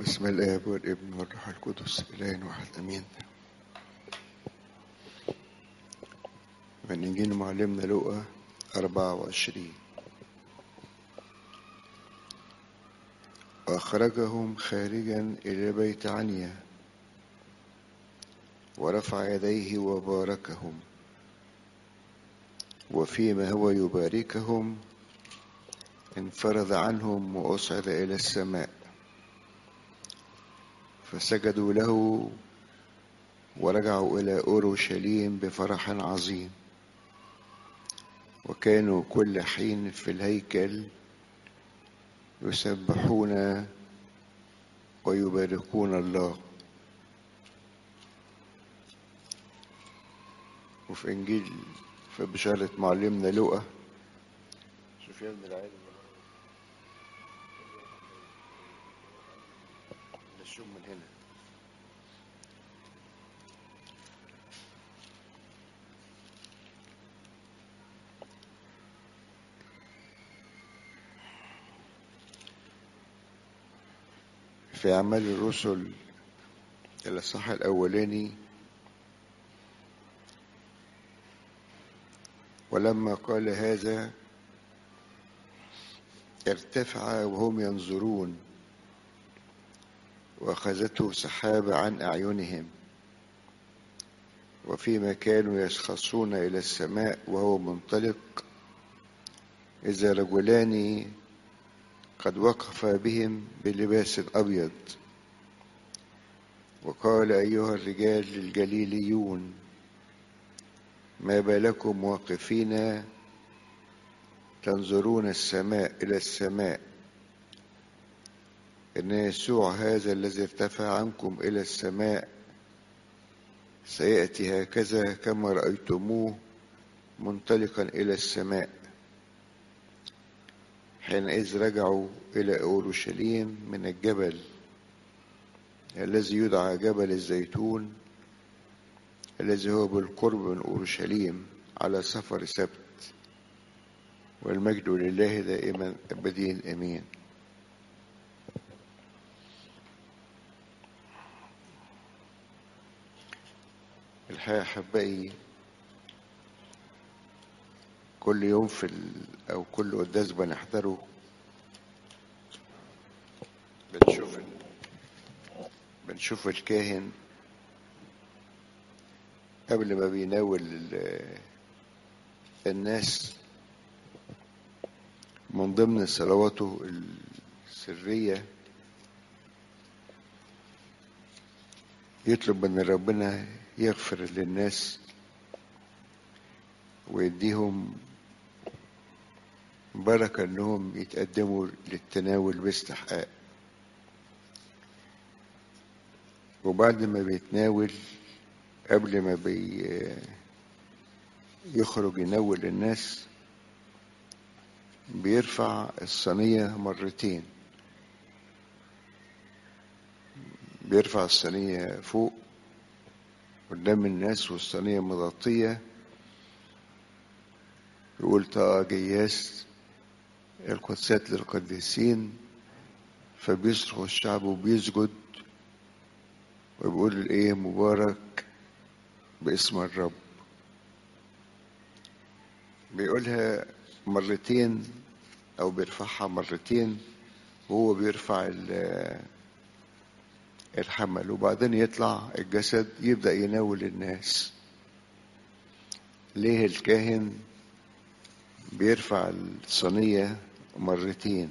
بسم الآب والابن والروح القدس إله واحد أمين من إنجيل معلمنا لوقا أربعة وعشرين وأخرجهم خارجا إلى بيت عنيا ورفع يديه وباركهم وفيما هو يباركهم انفرض عنهم وأصعد إلى السماء فسجدوا له ورجعوا إلى أورشليم بفرح عظيم وكانوا كل حين في الهيكل يسبحون ويباركون الله وفي إنجيل في بشارة معلمنا لوقا شوف يا ابن العالم نشوف من هنا في أعمال الرسل الإصحاح الأولاني ولما قال هذا ارتفع وهم ينظرون وأخذته سحابة عن أعينهم وفيما كانوا يشخصون إلى السماء وهو منطلق إذا رجلان قد وقف بهم بلباس أبيض وقال أيها الرجال الجليليون ما بالكم واقفين تنظرون السماء إلى السماء إن يسوع هذا الذي ارتفع عنكم إلى السماء سيأتي هكذا كما رأيتموه منطلقا إلى السماء حينئذ رجعوا إلى أورشليم من الجبل الذي يدعى جبل الزيتون الذي هو بالقرب من أورشليم على سفر سبت والمجد لله دائما أبدين أمين الحقيقة أحبائي كل يوم في ال... أو كل قداس بنحضره بنشوف ال... بنشوف الكاهن قبل ما بيناول ال... الناس من ضمن صلواته السرية يطلب من ربنا يغفر للناس ويديهم بركة انهم يتقدموا للتناول باستحقاق وبعد ما بيتناول قبل ما بي يخرج ينول الناس بيرفع الصينية مرتين بيرفع الصينية فوق قدام الناس والصينية مغطية يقول طه جياس القدسات للقديسين فبيصرخ الشعب وبيسجد وبيقول الايه مبارك باسم الرب بيقولها مرتين او بيرفعها مرتين وهو بيرفع الحمل وبعدين يطلع الجسد يبدأ يناول الناس ليه الكاهن بيرفع الصينية مرتين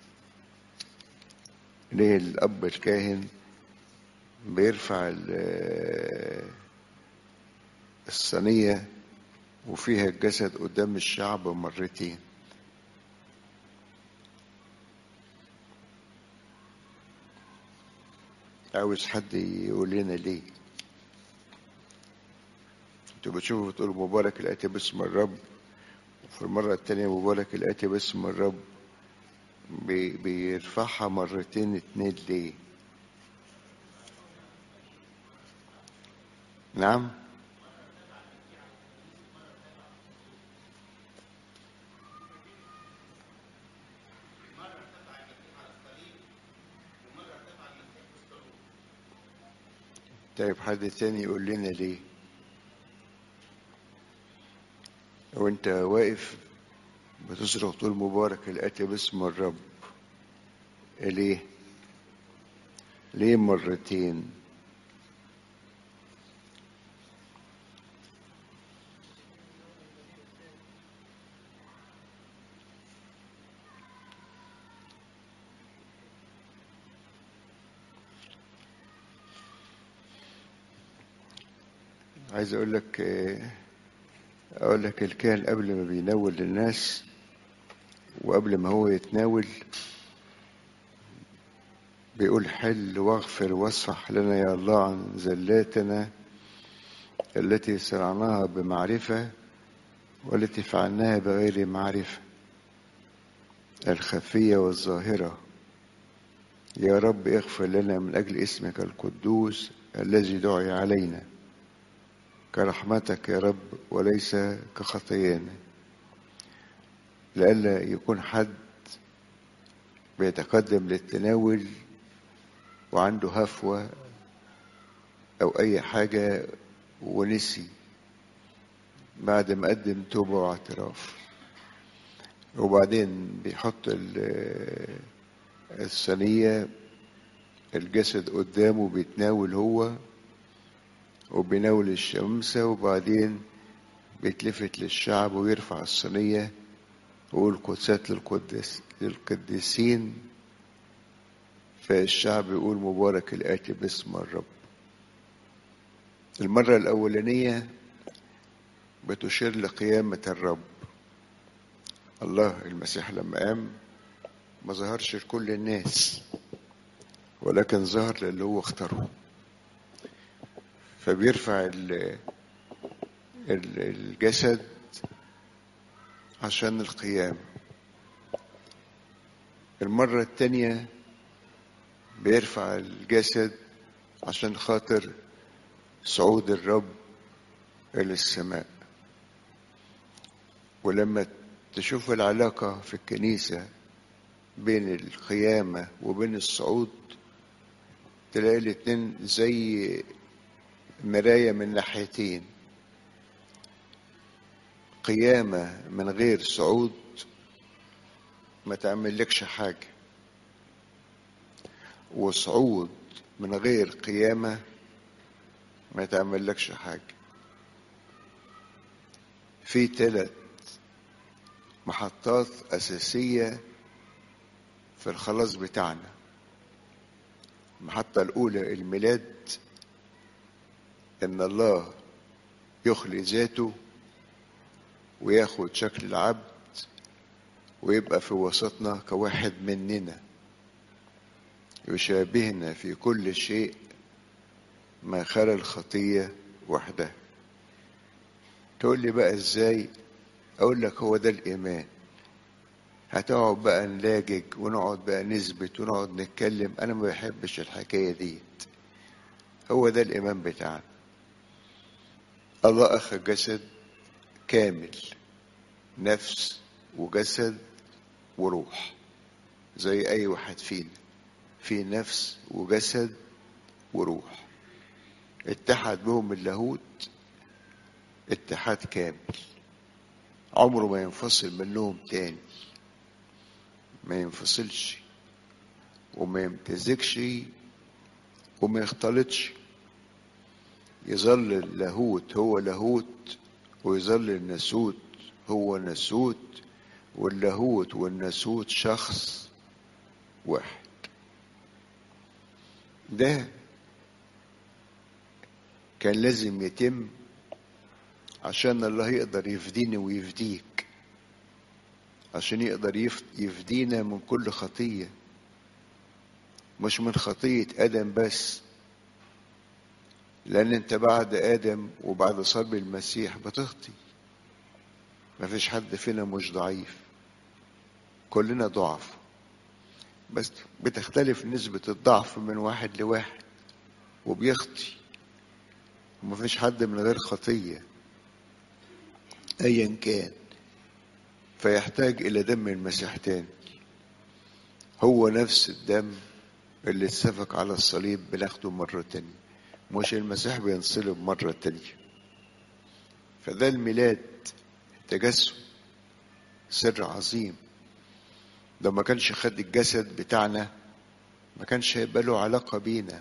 ليه الأب الكاهن بيرفع الصينية وفيها الجسد قدام الشعب مرتين عاوز حد يقول لنا ليه انتوا بتشوفوا بتقولوا مبارك الآتي باسم الرب وفي المرة التانية مبارك الآتي باسم الرب بي بيرفعها مرتين اتنين ليه نعم طيب حد تاني يقول لنا ليه وانت واقف بتصرخ تقول مبارك الاتي باسم الرب ليه ليه مرتين عايز اقول لك اقول لك الكاهن قبل ما بيناول للناس وقبل ما هو يتناول بيقول حل واغفر واصفح لنا يا الله عن زلاتنا التي صنعناها بمعرفة والتي فعلناها بغير معرفة الخفية والظاهرة يا رب اغفر لنا من أجل اسمك القدوس الذي دعي علينا كرحمتك يا رب وليس كخطيانا لئلا يكون حد بيتقدم للتناول وعنده هفوة أو أي حاجة ونسي بعد ما قدم توبة واعتراف وبعدين بيحط الصينية الجسد قدامه بيتناول هو وبيناول الشمسة وبعدين بيتلفت للشعب ويرفع الصينية ويقول قدسات للقدس للقديسين فالشعب يقول مبارك الآتي باسم الرب المرة الأولانية بتشير لقيامة الرب الله المسيح لما قام ما ظهرش لكل الناس ولكن ظهر للي هو اختاره فبيرفع الجسد عشان القيام المرة التانية بيرفع الجسد عشان خاطر صعود الرب إلى السماء ولما تشوف العلاقة في الكنيسة بين القيامة وبين الصعود تلاقي الاتنين زي مراية من ناحيتين قيامة من غير صعود ما تعملكش حاجة وصعود من غير قيامة ما تعملكش حاجة في ثلاث محطات أساسية في الخلاص بتاعنا المحطة الأولى الميلاد إن الله يخلي ذاته وياخد شكل العبد ويبقى في وسطنا كواحد مننا يشابهنا في كل شيء ما خلا الخطية وحدها تقول لي بقى ازاي اقول لك هو ده الايمان هتقعد بقى نلاجج ونقعد بقى نثبت ونقعد نتكلم انا ما بحبش الحكايه ديت هو ده الايمان بتاعنا الله اخذ جسد كامل نفس وجسد وروح زي اي واحد فينا في نفس وجسد وروح اتحد بهم اللاهوت اتحاد كامل عمره ما ينفصل منهم تاني ما ينفصلش وما يمتزجش وما يختلطش يظل اللاهوت هو لاهوت ويظل الناسوت هو ناسوت واللاهوت والناسوت شخص واحد ده كان لازم يتم عشان الله يقدر يفديني ويفديك عشان يقدر يفدينا من كل خطية مش من خطية آدم بس لأن أنت بعد آدم وبعد صلب المسيح بتخطي مفيش حد فينا مش ضعيف كلنا ضعف بس بتختلف نسبة الضعف من واحد لواحد وبيخطي ومفيش حد من غير خطية أيا كان فيحتاج إلى دم المسيح تاني هو نفس الدم اللي اتسفك على الصليب بناخده مرة تانية مش المسيح بينصلب مرة تانية فده الميلاد تجسد سر عظيم لو ما كانش خد الجسد بتاعنا ما كانش هيبقى له علاقة بينا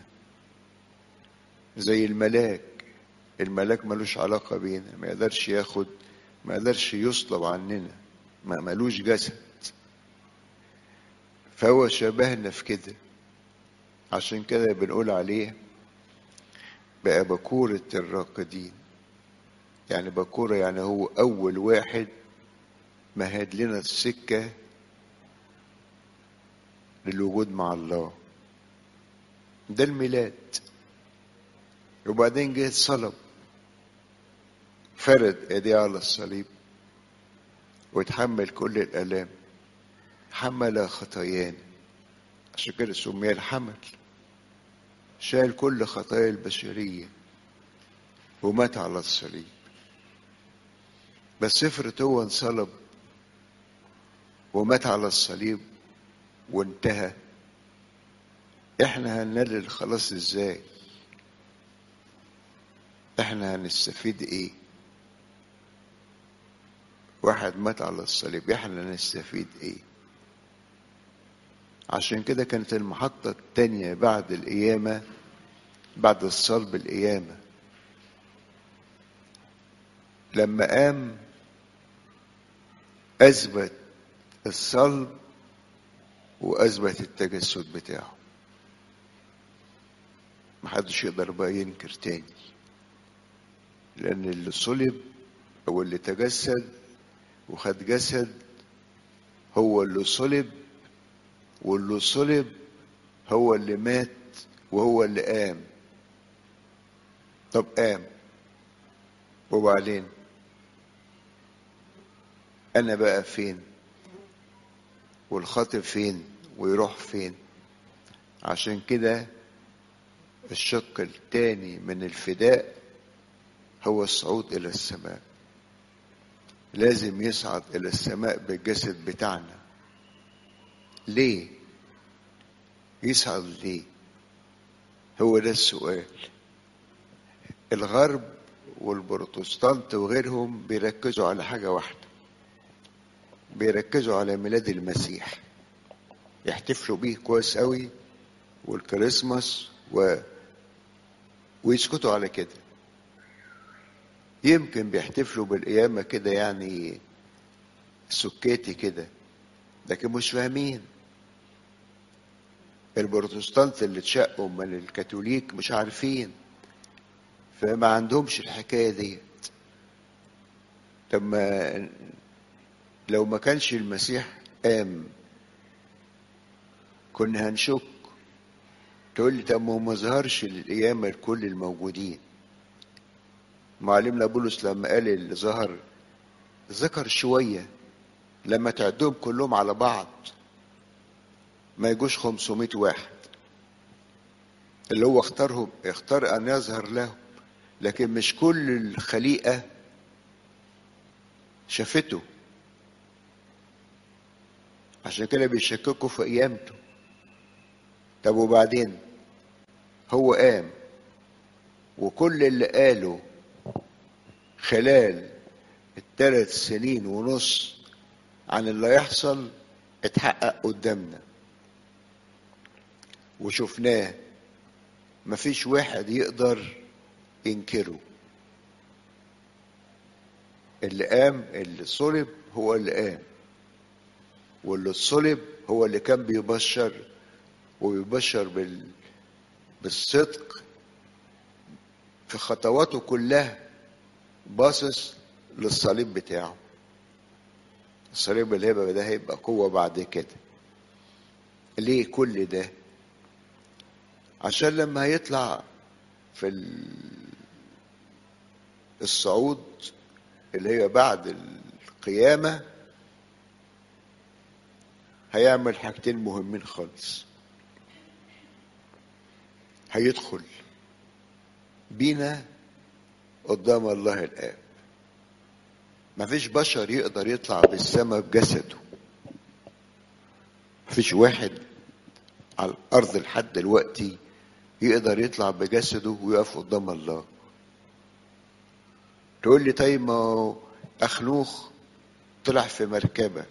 زي الملاك الملاك ملوش علاقة بينا ما يقدرش ياخد ما يقدرش يصلب عننا ما ملوش جسد فهو شبهنا في كده عشان كده بنقول عليه بقى بكورة الراقدين يعني بكورة يعني هو أول واحد مهد لنا السكة للوجود مع الله ده الميلاد وبعدين جه اتصلب فرد ايديه على الصليب وتحمل كل الآلام حمل خطايانا عشان كده سمي الحمل شال كل خطايا البشرية ومات على الصليب بس افرض هو انصلب ومات على الصليب وانتهى احنا هننال الخلاص ازاي احنا هنستفيد ايه واحد مات على الصليب احنا هنستفيد ايه عشان كده كانت المحطة التانية بعد القيامة بعد الصلب القيامة لما قام أثبت الصلب وأثبت التجسد بتاعه محدش يقدر بقى ينكر تاني لأن اللي صلب أو اللي تجسد وخد جسد هو اللي صلب واللي صلب هو اللي مات وهو اللي قام طب قام وبعدين انا بقى فين والخاطب فين ويروح فين عشان كده الشق الثاني من الفداء هو الصعود الى السماء لازم يصعد الى السماء بالجسد بتاعنا ليه يصعد ليه هو ده السؤال الغرب والبروتستانت وغيرهم بيركزوا على حاجة واحدة بيركزوا على ميلاد المسيح يحتفلوا بيه كويس قوي والكريسماس و... ويسكتوا على كده يمكن بيحتفلوا بالقيامة كده يعني سكيتي كده لكن مش فاهمين البروتستانت اللي اتشقوا من الكاثوليك مش عارفين فما عندهمش الحكايه ديت طب ما لو ما كانش المسيح قام كنا هنشك تقول لي طب ما هو ما ظهرش للقيامه لكل الموجودين معلمنا بولس لما قال اللي ظهر ذكر شويه لما تعدهم كلهم على بعض ما يجوش 500 واحد اللي هو اختارهم اختار ان يظهر لهم لكن مش كل الخليقه شافته عشان كده بيشككوا في قيامته طب وبعدين هو قام وكل اللي قاله خلال الثلاث سنين ونص عن اللي هيحصل اتحقق قدامنا وشفناه مفيش واحد يقدر ينكره اللي قام اللي صلب هو اللي قام واللي صلب هو اللي كان بيبشر وبيبشر بال بالصدق في خطواته كلها باصص للصليب بتاعه الصليب اللي هيبقى ده هيبقى قوة بعد كده ليه كل ده عشان لما هيطلع في الصعود اللي هي بعد القيامة هيعمل حاجتين مهمين خالص هيدخل بينا قدام الله الآب مفيش بشر يقدر يطلع بالسماء بجسده مفيش واحد على الأرض لحد دلوقتي يقدر يطلع بجسده ويقف قدام الله تقول لي طيب ما هو أخنوخ طلع في مركبة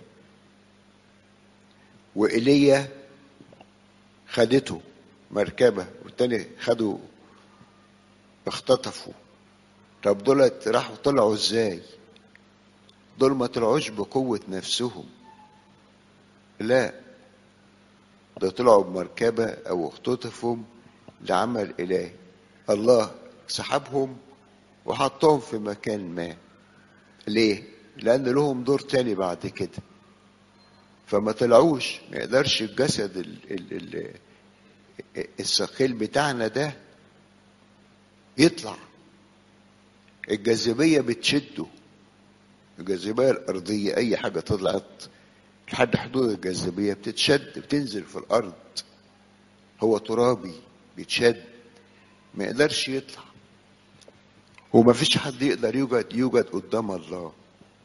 وإيليا خدته مركبة والتاني خدوا اختطفوا طب دولت راحوا طلعوا ازاي دول ما طلعوش بقوة نفسهم لا ده طلعوا بمركبة أو اختطفوا لعمل إلهي الله سحبهم وحطهم في مكان ما ليه؟ لأن لهم دور تاني بعد كده فما طلعوش ما يقدرش الجسد ال ال ال الثقيل بتاعنا ده يطلع الجاذبية بتشده الجاذبية الأرضية أي حاجة طلعت لحد حدود الجاذبية بتتشد بتنزل في الأرض هو ترابي بيتشد ما يقدرش يطلع وما فيش حد يقدر يوجد يوجد قدام الله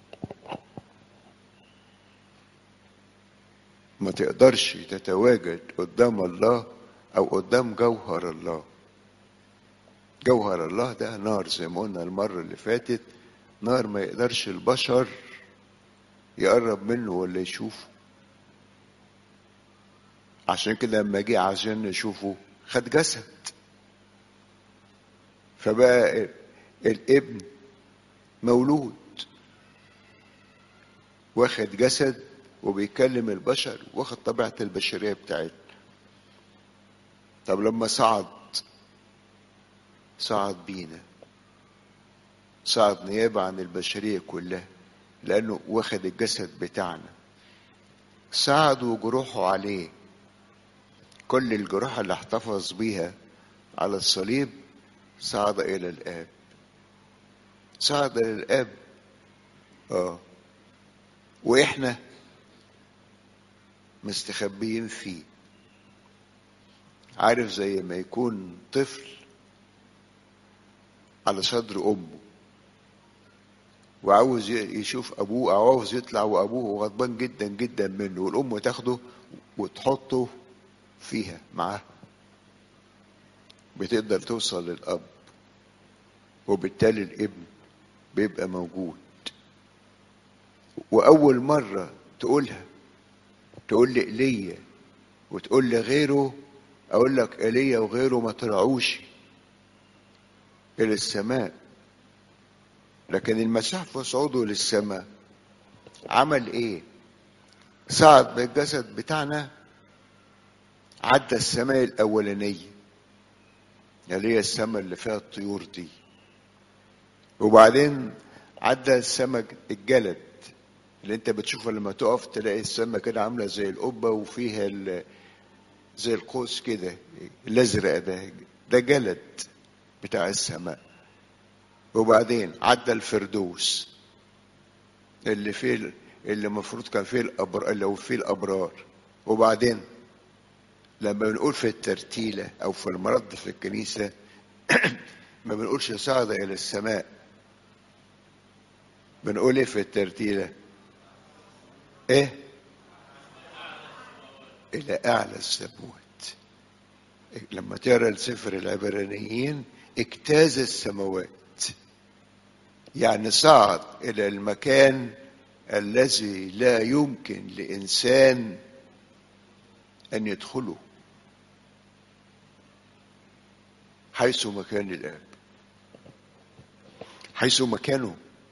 ما تقدرش تتواجد قدام الله او قدام جوهر الله جوهر الله ده نار زي ما قلنا المرة اللي فاتت نار ما يقدرش البشر يقرب منه ولا يشوفه عشان كده لما جه عشان نشوفه خد جسد فبقى الابن مولود واخد جسد وبيكلم البشر واخد طبيعة البشرية بتاعتنا طب لما صعد صعد بينا صعد نيابة عن البشرية كلها لأنه واخد الجسد بتاعنا صعد وجروحه عليه كل الجروح اللي احتفظ بيها على الصليب صعد إلى الآب صعد إلى الآب آه وإحنا مستخبيين فيه عارف زي ما يكون طفل على صدر أمه وعاوز يشوف أبوه أو عاوز يطلع وأبوه غضبان جدا جدا منه والأم تاخده وتحطه فيها معاه بتقدر توصل للأب وبالتالي الابن بيبقى موجود وأول مرة تقولها تقول لي ايليا وتقول لي غيره اقول لك ايليا وغيره ما طلعوش الى السماء لكن المسيح في صعوده للسماء عمل ايه صعد بالجسد بتاعنا عدى السماء الاولانيه اللي هي السماء اللي فيها الطيور دي وبعدين عدى السماء الجلد اللي انت بتشوفها لما تقف تلاقي السماء كده عامله زي القبه وفيها زي القوس كده الازرق ده ده جلد بتاع السماء وبعدين عدى الفردوس اللي فيه اللي المفروض كان فيه الابرار اللي هو فيه الابرار وبعدين لما بنقول في الترتيله او في المرض في الكنيسه ما بنقولش صعد الى السماء بنقول ايه في الترتيله ايه الى اعلى السموات لما تقرا السفر العبرانيين اجتاز السماوات يعني صعد الى المكان الذي لا يمكن لانسان ان يدخله حيث مكان الاب حيث مكانه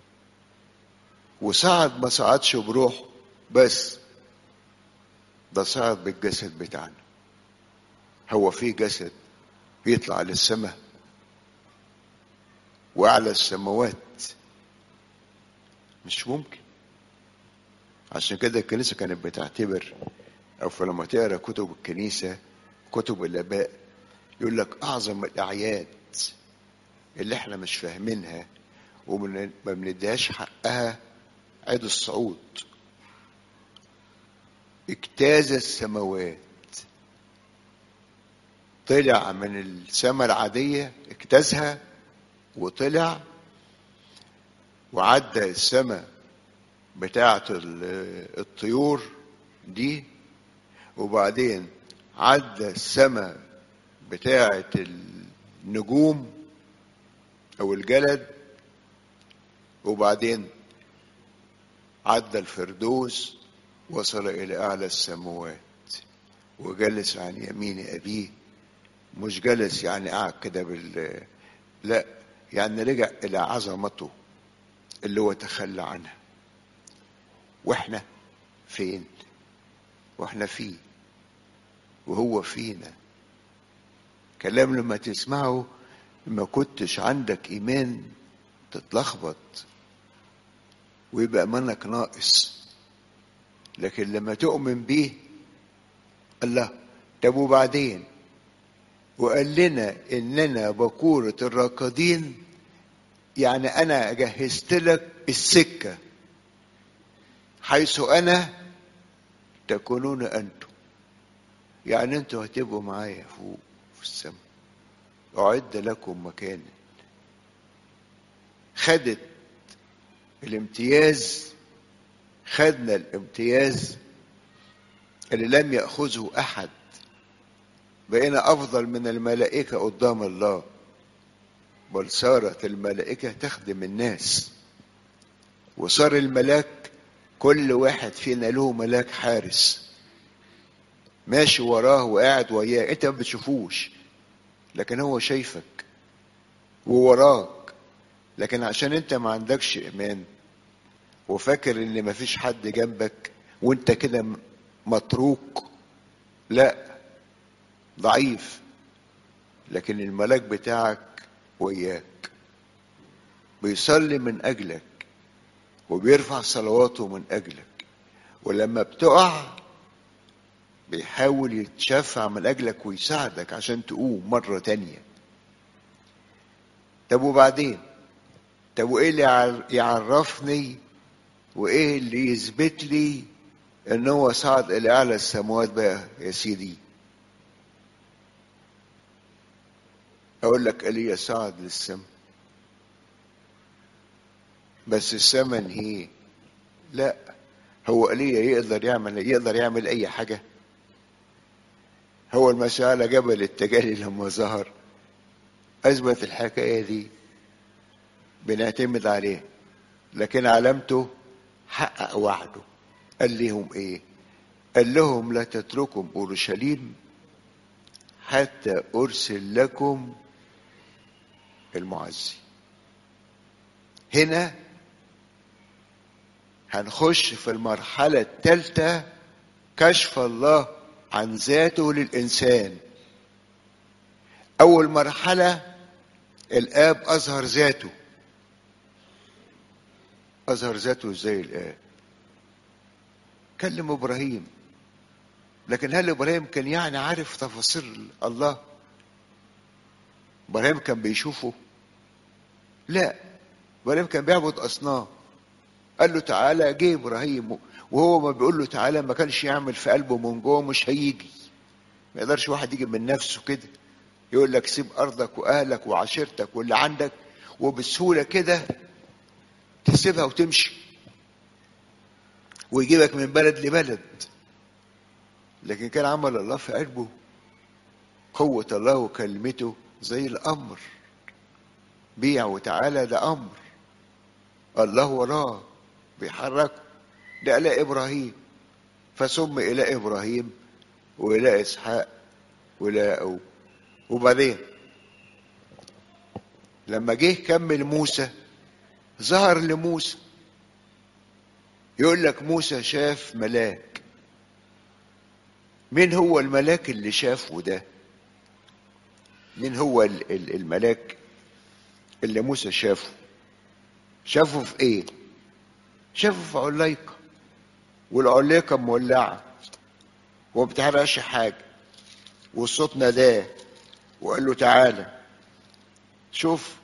وصعد ما صعدش بروحه بس ده صعد بالجسد بتاعنا هو في جسد بيطلع للسماء واعلى السماوات مش ممكن عشان كده الكنيسه كانت بتعتبر او فلما تقرا كتب الكنيسه كتب الاباء يقول لك اعظم الاعياد اللي احنا مش فاهمينها وما بنديهاش حقها عيد الصعود اجتاز السماوات طلع من السماء العادية اجتازها وطلع وعدى السماء بتاعة الطيور دي وبعدين عدى السماء بتاعة النجوم أو الجلد وبعدين عدى الفردوس وصل إلى أعلى السماوات وجلس عن يمين أبيه مش جلس يعني قعد كده بال لا يعني رجع إلى عظمته اللي هو تخلى عنها واحنا فين واحنا فيه وهو فينا كلام لما تسمعه ما كنتش عندك ايمان تتلخبط ويبقى ايمانك ناقص لكن لما تؤمن بيه الله طب وبعدين وقال لنا اننا بكورة الراكدين يعني انا جهزت لك السكة حيث انا تكونون انتم يعني انتوا هتبقوا معايا فوق في السماء اعد لكم مكانا خدت الامتياز خدنا الامتياز اللي لم ياخذه احد بقينا افضل من الملائكه قدام الله بل صارت الملائكه تخدم الناس وصار الملاك كل واحد فينا له ملاك حارس ماشي وراه وقاعد وياه انت ما بتشوفوش لكن هو شايفك ووراك لكن عشان انت ما عندكش ايمان وفاكر ان ما فيش حد جنبك وانت كده متروك لا ضعيف لكن الملاك بتاعك وياك بيصلي من اجلك وبيرفع صلواته من اجلك ولما بتقع بيحاول يتشفع من اجلك ويساعدك عشان تقوم مرة تانية طب وبعدين طب وايه اللي يعرفني وايه اللي يثبت لي ان هو صعد الى اعلى السماوات بقى يا سيدي اقول لك ايليا صعد للسماء بس السماء هي لا هو ايليا يقدر يعمل يقدر يعمل اي حاجه هو المسيح على جبل التجلي لما ظهر اثبت الحكايه دي بنعتمد عليه لكن علامته حقق وعده قال لهم ايه قال لهم لا تتركم اورشليم حتى ارسل لكم المعزي هنا هنخش في المرحله الثالثه كشف الله عن ذاته للإنسان أول مرحلة الآب أظهر ذاته أظهر ذاته إزاي الآب كلم إبراهيم لكن هل إبراهيم كان يعني عارف تفاصيل الله إبراهيم كان بيشوفه لا إبراهيم كان بيعبد أصنام قال له تعالى جه إبراهيم وهو ما بيقول له تعالى ما كانش يعمل في قلبه من جوه مش هيجي ما يقدرش واحد يجي من نفسه كده يقول لك سيب ارضك واهلك وعشيرتك واللي عندك وبسهوله كده تسيبها وتمشي ويجيبك من بلد لبلد لكن كان عمل الله في قلبه قوة الله وكلمته زي الأمر بيع وتعالى ده أمر الله وراه بيحركه ده إلى إبراهيم فسم إلى إبراهيم وإلى إسحاق وإلى يعقوب وبعدين لما جه كمل موسى ظهر لموسى يقول لك موسى شاف ملاك مين هو الملاك اللي شافه ده مين هو الملاك اللي موسى شافه شافه في ايه شافه في عليقه والعليقه مولعه وما بتحرقش حاجه والصوت ناداه وقال له تعالى شوف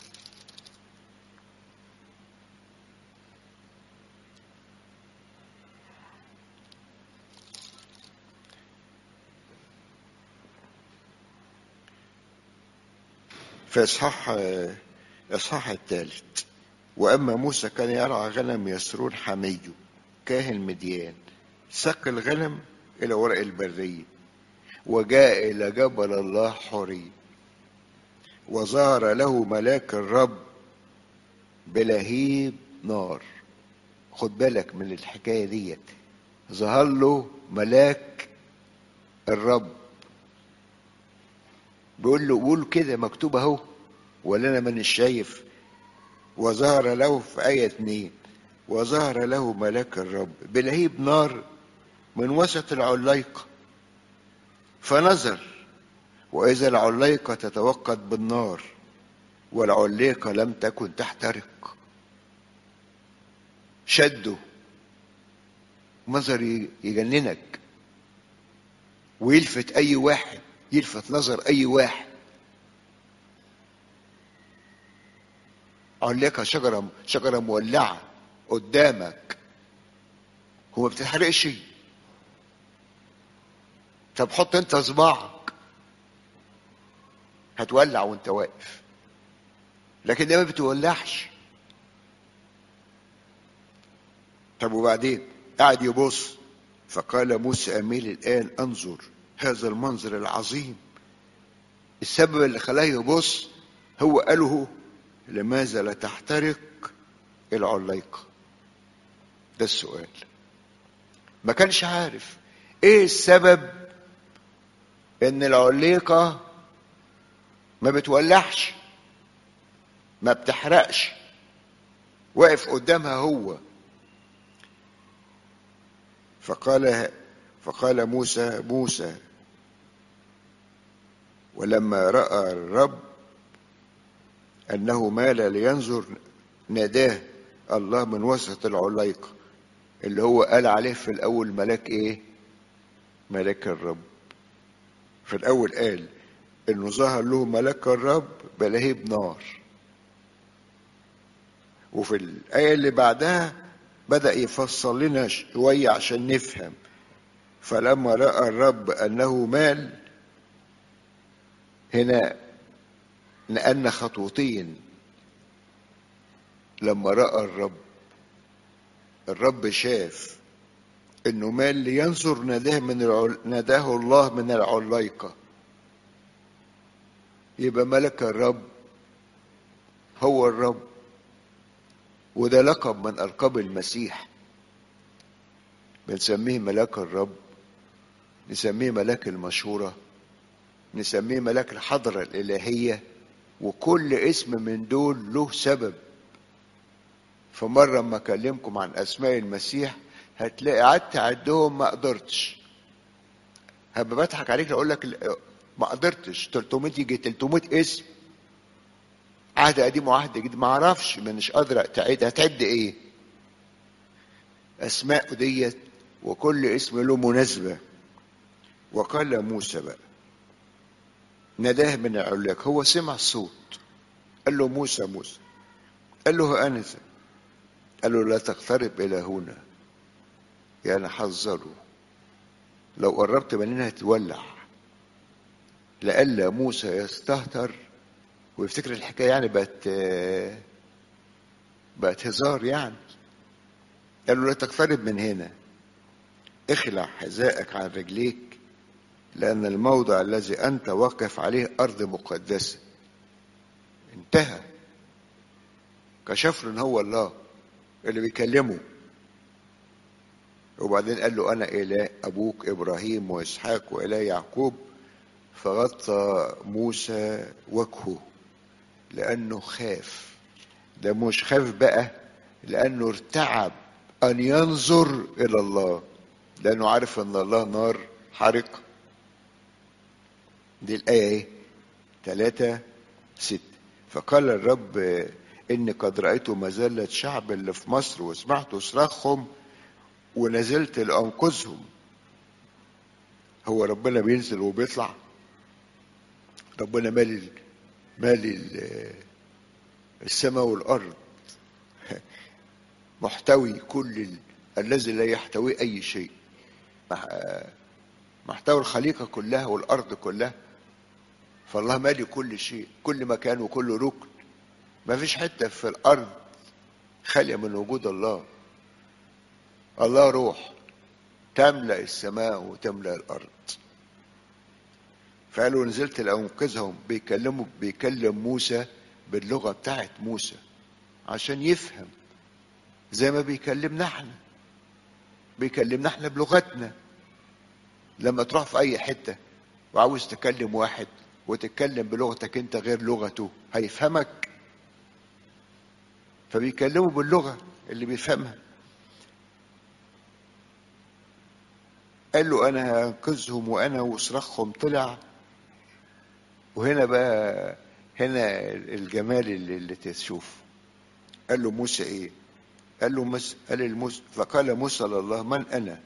في اصحاح اصحاح الثالث واما موسى كان يرعى غنم يسرون حميه كاهن مديان سق الغنم الى وراء البريه وجاء إلى جبل الله حري وظهر له ملاك الرب بلهيب نار خد بالك من الحكاية ديت ظهر له ملاك الرب بيقول له قول كده مكتوب اهو ولا انا مانيش شايف وظهر له في آية اتنين وظهر له ملاك الرب بلهيب نار من وسط العلايقة فنظر وإذا العلايقة تتوقد بالنار والعليقة لم تكن تحترق شده منظر يجننك ويلفت أي واحد يلفت نظر أي واحد عليقة شجرة شجرة مولعة قدامك هو ما بتتحرقش طب حط انت صباعك هتولع وانت واقف لكن ده ما بتولعش طب وبعدين قعد يبص فقال موسى أميل الآن أنظر هذا المنظر العظيم السبب اللي خلاه يبص هو قاله لماذا لا تحترق العلايقة ده السؤال ما كانش عارف ايه السبب ان العليقة ما بتولعش ما بتحرقش واقف قدامها هو فقال فقال موسى موسى ولما راى الرب انه مال لينظر ناداه الله من وسط العليقه اللي هو قال عليه في الاول ملاك ايه ملاك الرب في الاول قال انه ظهر له ملاك الرب بلهيب نار وفي الايه اللي بعدها بدا يفصل لنا شويه عشان نفهم فلما راى الرب انه مال هنا لان خطوتين لما راى الرب الرب شاف انه مال لينظر ناداه من العل... ناداه الله من العلايقه يبقى ملك الرب هو الرب وده لقب من القاب المسيح بنسميه ملاك الرب نسميه ملاك المشورة نسميه ملاك الحضرة الإلهية وكل اسم من دول له سبب فمرة ما أكلمكم عن أسماء المسيح هتلاقي قعدت أعدهم ما قدرتش هبقى بضحك عليك أقول لك ما قدرتش 300 يجي 300 اسم عهد قديم وعهد جديد ما اعرفش مانيش قادر تعد هتعد ايه اسماء ديت وكل اسم له مناسبة وقال موسى بقى ناداه من العلاق هو سمع الصوت قال له موسى موسى قال له أنا قال له لا تقترب إلى هنا يعني حذره لو قربت مننا هتولع لئلا موسى يستهتر ويفتكر الحكايه يعني بقت بقت هزار يعني قال له لا تقترب من هنا اخلع حذائك عن رجليك لأن الموضع الذي أنت واقف عليه أرض مقدسة انتهى كشف ان هو الله اللي بيكلمه وبعدين قال له أنا إله أبوك إبراهيم وإسحاق وإله يعقوب فغطى موسى وجهه لأنه خاف ده مش خاف بقى لأنه ارتعب أن ينظر إلى الله لأنه عارف أن الله نار حارقة دي الآية إيه؟ ثلاثة ست فقال الرب إني قد رأيت مزلة شعب اللي في مصر وسمعت صراخهم ونزلت لأنقذهم هو ربنا بينزل وبيطلع ربنا مالي مالي السماء والأرض محتوي كل ال... الذي لا يحتوي أي شيء محتوى الخليقة كلها والأرض كلها فالله مالي كل شيء كل مكان وكل ركن ما فيش حتة في الأرض خالية من وجود الله الله روح تملأ السماء وتملأ الأرض فقالوا نزلت لأنقذهم بيكلموا بيكلم موسى باللغة بتاعت موسى عشان يفهم زي ما بيكلمنا احنا بيكلمنا احنا بلغتنا لما تروح في اي حتة وعاوز تكلم واحد وتتكلم بلغتك انت غير لغته هيفهمك فبيكلموا باللغة اللي بيفهمها قال له انا هنقذهم وانا وصراخهم طلع وهنا بقى هنا الجمال اللي, اللي تشوف قال له موسى ايه قال له مس قال الموسى فقال موسى لله من انا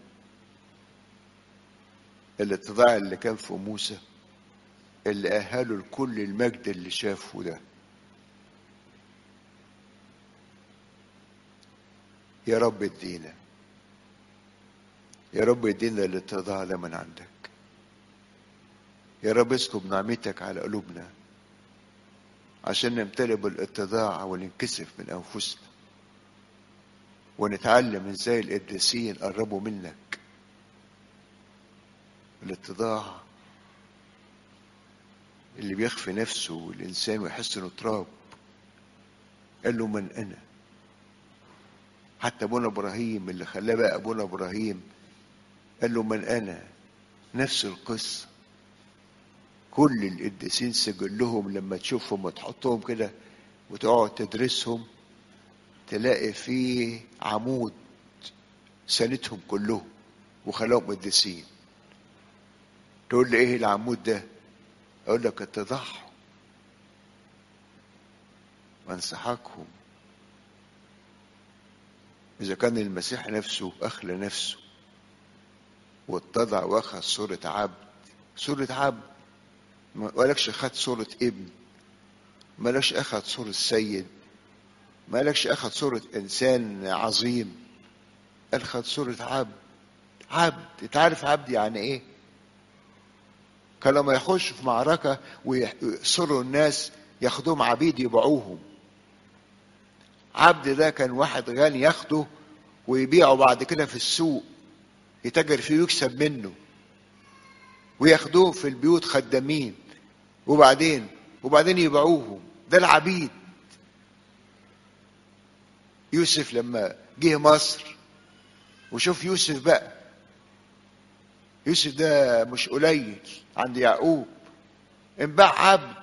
الاتضاع اللي كان في موسى اللي اهله لكل المجد اللي شافه ده يا رب ادينا يا رب ادينا الاتضاع ده من عندك يا رب اسكب نعمتك على قلوبنا عشان نمتلئ بالاتضاع وننكسف من انفسنا ونتعلم ازاي القديسين قربوا منك الاتضاع اللي بيخفي نفسه الانسان ويحس انه تراب قال له من انا حتى ابونا ابراهيم اللي خلاه بقى ابونا ابراهيم قال له من انا نفس القصه كل القديسين سجلهم لما تشوفهم وتحطهم كده وتقعد تدرسهم تلاقي فيه عمود سنتهم كلهم وخلاهم قديسين تقول لي ايه العمود ده اقول لك التضحوا وانسحاقهم اذا كان المسيح نفسه اخلى نفسه واتضع واخذ صورة عبد صورة عبد ما قالكش اخذ صورة ابن ما قالكش اخذ صورة سيد ما قالكش اخذ صورة انسان عظيم قال خد صورة عبد عبد انت عارف عبد يعني ايه كان لما يخش في معركة ويصروا الناس ياخدوهم عبيد يبيعوهم عبد ده كان واحد غني ياخده ويبيعه بعد كده في السوق يتاجر فيه ويكسب منه وياخدوه في البيوت خدامين وبعدين وبعدين يبيعوهم ده العبيد يوسف لما جه مصر وشوف يوسف بقى يوسف ده مش قليل عند يعقوب انباع عبد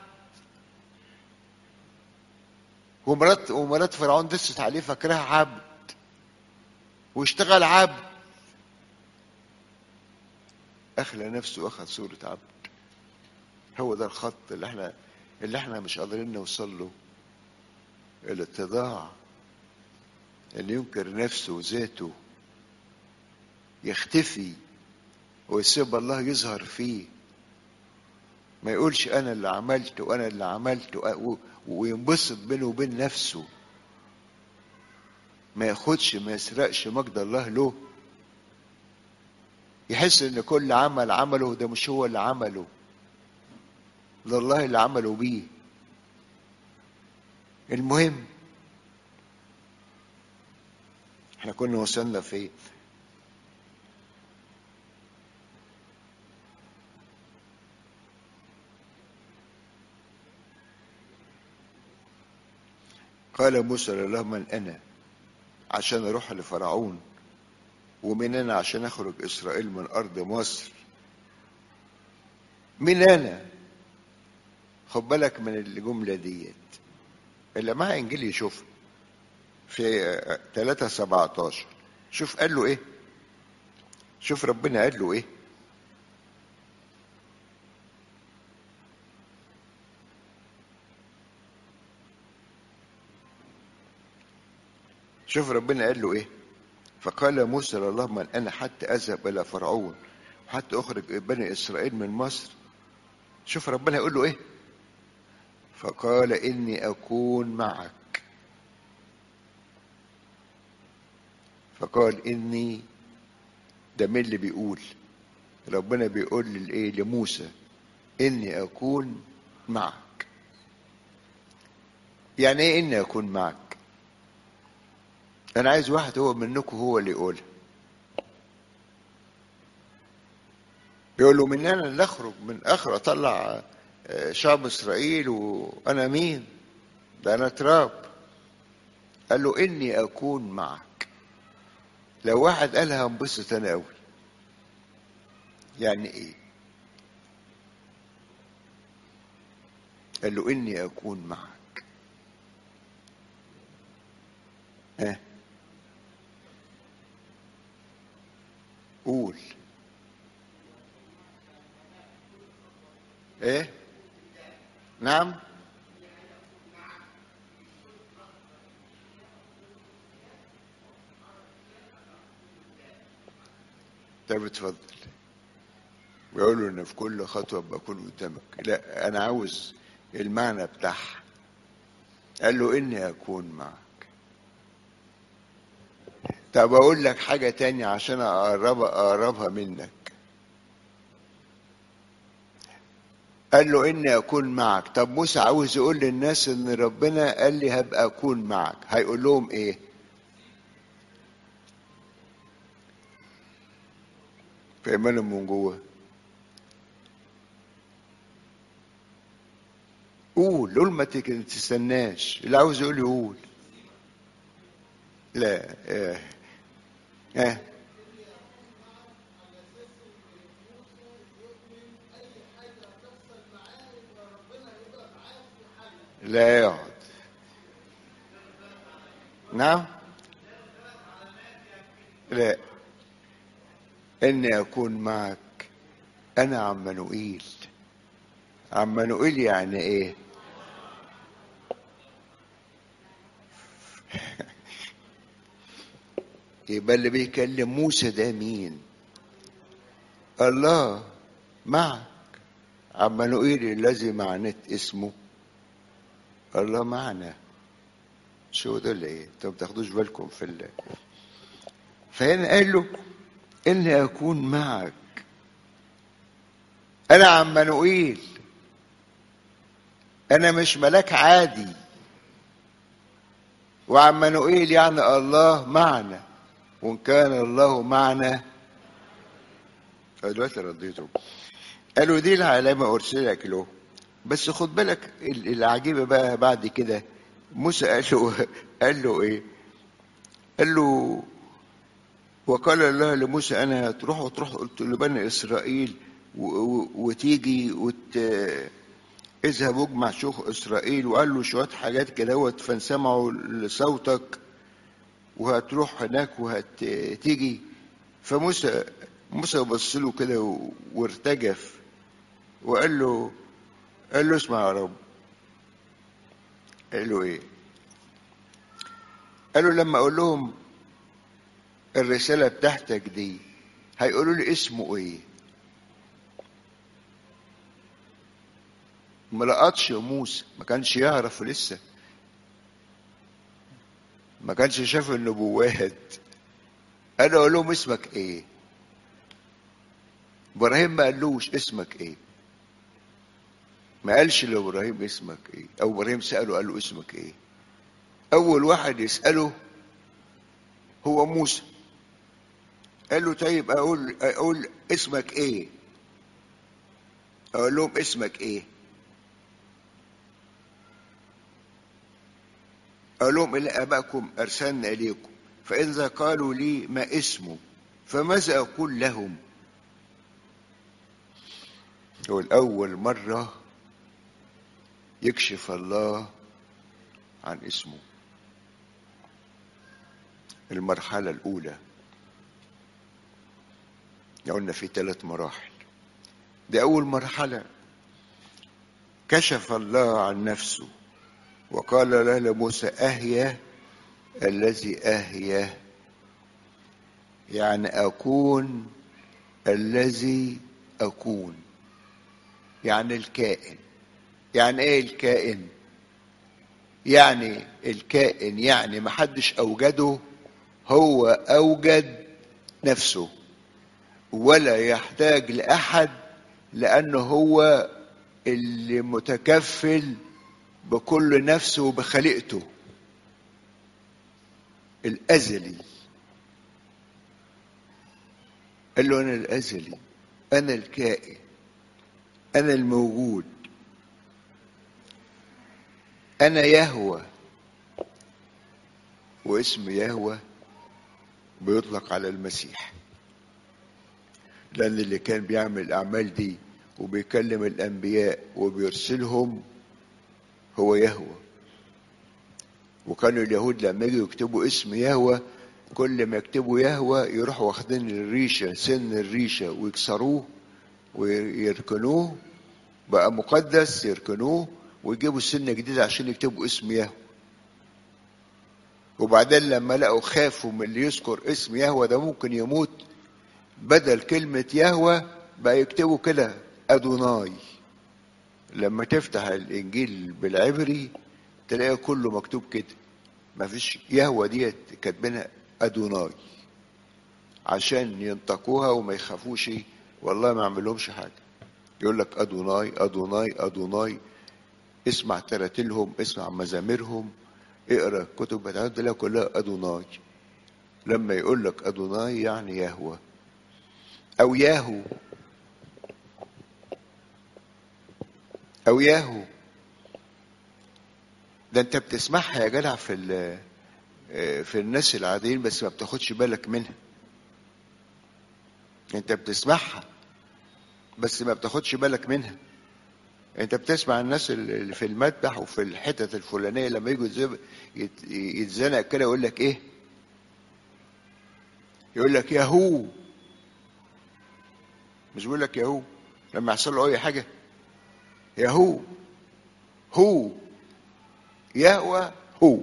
ومرات ومرات فرعون دست عليه فاكرها عبد واشتغل عبد اخلى نفسه واخد صورة عبد هو ده الخط اللي احنا اللي احنا مش قادرين نوصل له الاتضاع اللي ينكر نفسه وذاته يختفي ويسيب الله يظهر فيه ما يقولش انا اللي عملت وانا اللي عملت وينبسط بينه وبين نفسه ما ياخدش ما يسرقش مجد الله له يحس ان كل عمل عمله ده مش هو اللي عمله ده الله اللي عمله بيه المهم احنا كنا وصلنا فين قال موسى لله من انا عشان اروح لفرعون ومن انا عشان اخرج اسرائيل من ارض مصر من انا خد بالك من الجمله ديت اللي معاه انجيل يشوف في 3 17 شوف قال له ايه شوف ربنا قال له ايه شوف ربنا قال له ايه فقال موسى لله من انا حتى اذهب الى فرعون وحتى اخرج بني اسرائيل من مصر شوف ربنا يقول له ايه فقال اني اكون معك فقال اني ده مين اللي بيقول ربنا بيقول للايه لموسى اني اكون معك يعني ايه اني اكون معك انا عايز واحد هو منكم هو اللي يقولها يقول له من انا اللي اخرج من اخر اطلع شعب اسرائيل وانا مين ده انا تراب قال له اني اكون معك لو واحد قالها انبسط انا قوي يعني ايه قال له اني اكون معك ها قول ايه نعم طيب اتفضل بيقولوا ان في كل خطوه بكون قدامك لا انا عاوز المعنى بتاعها قال له اني اكون معك طب اقول لك حاجه تانية عشان اقربها اقربها منك قال له اني اكون معك طب موسى عاوز يقول للناس ان ربنا قال لي هبقى اكون معك هيقول لهم ايه في ايمانهم من جوه قول قول ما تستناش اللي عاوز يقول يقول لا اه اه لا يقعد نعم لا اني اكون معك انا عمانوئيل عمانوئيل يعني ايه يبقى اللي بيكلم موسى ده مين الله معك عمانوئيل الذي معنت اسمه الله معنا شو ده اللي ايه انتوا ما بتاخدوش بالكم في الله فهنا قال له اني اكون معك انا عمانوئيل انا مش ملاك عادي وعمانوئيل يعني الله معنا وان كان الله معنا فدلوقتي رديته قالوا دي العلامه ارسلك له بس خد بالك العجيبه بقى بعد كده موسى قال له قال له ايه؟ قال له وقال الله لموسى انا تروح وتروح قلت لبني اسرائيل وتيجي وت اذهب واجمع شيوخ اسرائيل وقال له شويه حاجات كده فانسمعوا لصوتك وهتروح هناك وهتيجي فموسى موسى بص له كده وارتجف وقال له قال له اسمع يا رب قال له ايه قال له لما اقول لهم الرساله بتاعتك دي هيقولوا لي اسمه ايه ما لقطش موسى ما كانش يعرف لسه ما كانش شاف النبوات انا اقول لهم اسمك ايه ابراهيم ما قالوش اسمك ايه ما قالش لابراهيم اسمك ايه او ابراهيم ساله قال له اسمك ايه اول واحد يساله هو موسى قال له طيب اقول اقول اسمك ايه اقول لهم اسمك ايه اقول لهم الى ابائكم ارسلنا اليكم فاذا قالوا لي ما اسمه فماذا اقول لهم هو الاول مره يكشف الله عن اسمه المرحلة الأولى قلنا في ثلاث مراحل دي أول مرحلة كشف الله عن نفسه وقال له لموسى أهيا الذي أهيا يعني أكون الذي أكون يعني الكائن يعني ايه الكائن يعني الكائن يعني ما حدش اوجده هو اوجد نفسه ولا يحتاج لاحد لانه هو اللي متكفل بكل نفسه وبخليقته الازلي قال له انا الازلي أنا الكائن أنا الموجود أنا يهوى واسم يهوى بيطلق على المسيح لأن اللي كان بيعمل الأعمال دي وبيكلم الأنبياء وبيرسلهم هو يهوى وكانوا اليهود لما يجوا يكتبوا اسم يهوى كل ما يكتبوا يهوى يروحوا واخدين الريشة سن الريشة ويكسروه ويركنوه بقى مقدس يركنوه ويجيبوا سنة جديدة عشان يكتبوا اسم يهوى وبعدين لما لقوا خافوا من اللي يذكر اسم يهوى ده ممكن يموت بدل كلمة يهوى بقى يكتبوا كده أدوناي لما تفتح الإنجيل بالعبري تلاقي كله مكتوب كده مفيش يهوى ديت كاتبينها أدوناي عشان ينطقوها وما يخافوش والله ما عملهمش حاجة يقول لك أدوناي أدوناي أدوناي اسمع تراتيلهم اسمع مزاميرهم اقرا الكتب بتاعتهم تلاقي كلها أدوناي لما يقول لك أدوناي يعني يهوى أو ياهو أو ياهو ده أنت بتسمعها يا جدع في في الناس العاديين بس ما بتاخدش بالك منها أنت بتسمعها بس ما بتاخدش بالك منها أنت بتسمع الناس اللي في المذبح وفي الحتت الفلانية لما يجوا يتزنق كده يقول لك إيه؟ يقول لك ياهو مش بيقول لك ياهو لما يحصل له اي حاجه ياهو هو يهوى هو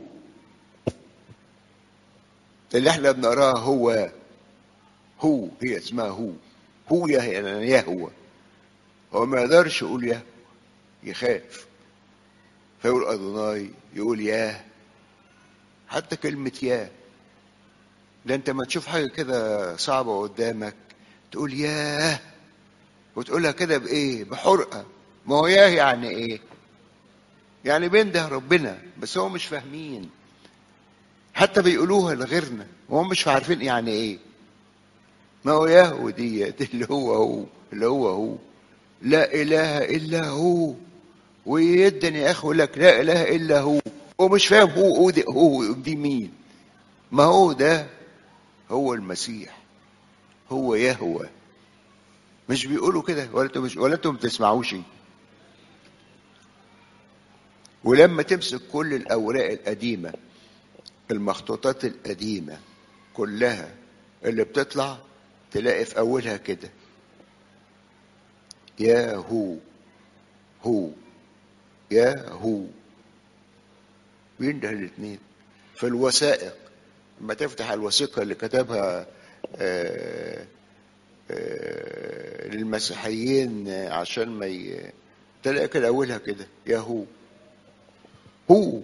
اللي احنا بنقراها هو هو هي اسمها هو هو يعني يهوى هو ما يقدرش يقول يهوى يخاف فيقول أدوناي يقول ياه حتى كلمة ياه ده انت ما تشوف حاجة كده صعبة قدامك تقول ياه وتقولها كده بايه بحرقه ما هو ياه يعني ايه يعني بينده ربنا بس هو مش فاهمين حتى بيقولوها لغيرنا وهم مش عارفين يعني ايه ما هو ياهو ديت اللي هو هو اللي هو هو لا اله الا هو ويدني يا اخي يقول لك لا اله الا هو ومش فاهم هو هو دي, هو دي مين ما هو ده هو المسيح هو يهوى مش بيقولوا كده ولا انتم مش ولا انتم ما بتسمعوش ولما تمسك كل الاوراق القديمه المخطوطات القديمه كلها اللي بتطلع تلاقي في اولها كده يا هو هو يا هو بينده الاثنين في الوثائق لما تفتح الوثيقه اللي كتبها آه آه للمسيحيين عشان ما ي... تلاقي كده اولها كده يا هو هو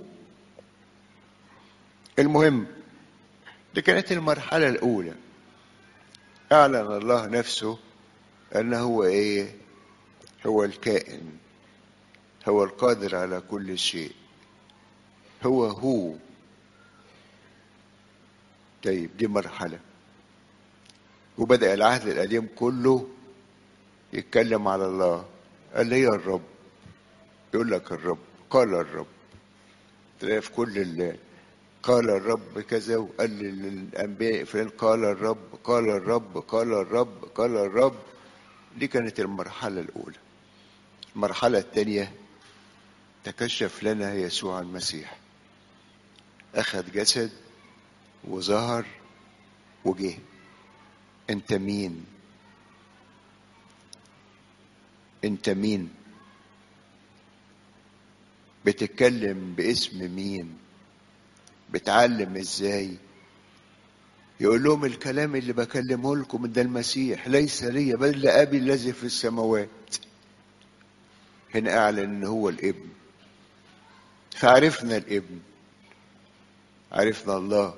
المهم دي كانت المرحله الاولى اعلن الله نفسه انه هو ايه هو الكائن هو القادر على كل شيء هو هو طيب دي مرحله وبدأ العهد القديم كله يتكلم على الله قال لي الرب يقول لك الرب قال الرب تلاقي في كل الليل قال الرب كذا وقال للأنبياء فلان قال الرب قال الرب قال الرب قال الرب دي كانت المرحلة الأولى المرحلة الثانية تكشف لنا يسوع المسيح أخذ جسد وظهر وجه انت مين انت مين بتتكلم باسم مين بتعلم ازاي يقول لهم الكلام اللي بكلمه لكم ده المسيح ليس لي بل لأبي الذي في السماوات هنا أعلن إن هو الابن فعرفنا الابن عرفنا الله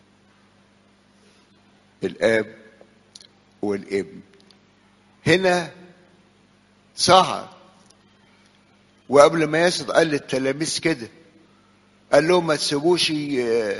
الآب والابن هنا صعد وقبل ما يصعد قال للتلاميذ كده قال لهم ما تسيبوش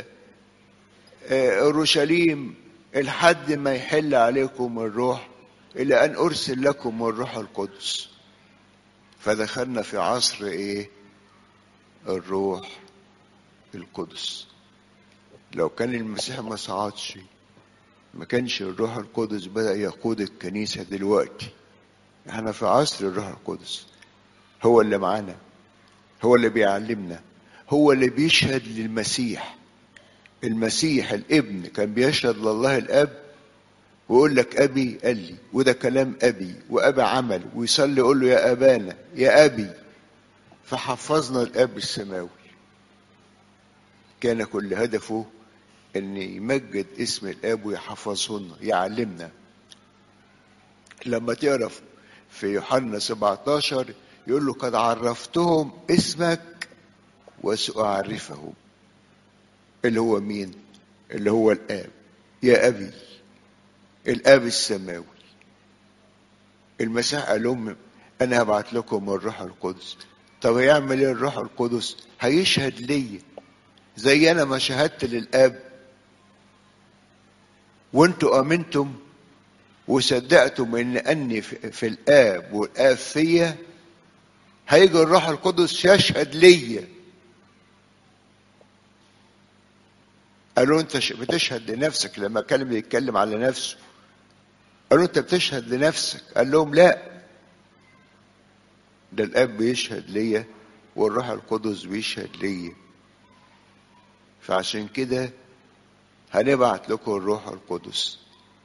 اورشليم لحد ما يحل عليكم الروح إلى أن أرسل لكم الروح القدس فدخلنا في عصر إيه الروح القدس لو كان المسيح ما صعدش ما كانش الروح القدس بدأ يقود الكنيسة دلوقتي احنا في عصر الروح القدس هو اللي معانا هو اللي بيعلمنا هو اللي بيشهد للمسيح المسيح الابن كان بيشهد لله الاب ويقول لك ابي قال لي وده كلام ابي وابي عمل ويصلي يقول له يا ابانا يا ابي فحفظنا الاب السماوي كان كل هدفه ان يمجد اسم الاب ويحفظهن يعلمنا لما تعرف في يوحنا 17 يقول له قد عرفتهم اسمك وسأعرفهم اللي هو مين اللي هو الاب يا ابي الاب السماوي المسيح قال لهم انا هبعت لكم الروح القدس طب هيعمل ايه الروح القدس هيشهد ليا زي انا ما شهدت للاب وانتوا امنتم وصدقتم ان اني في الاب والاب فيا هيجي الروح القدس يشهد ليا قالوا انت بتشهد لنفسك لما كان بيتكلم على نفسه قالوا انت بتشهد لنفسك قال لهم لا ده الاب بيشهد ليا والروح القدس بيشهد ليا فعشان كده هنبعت لكم الروح القدس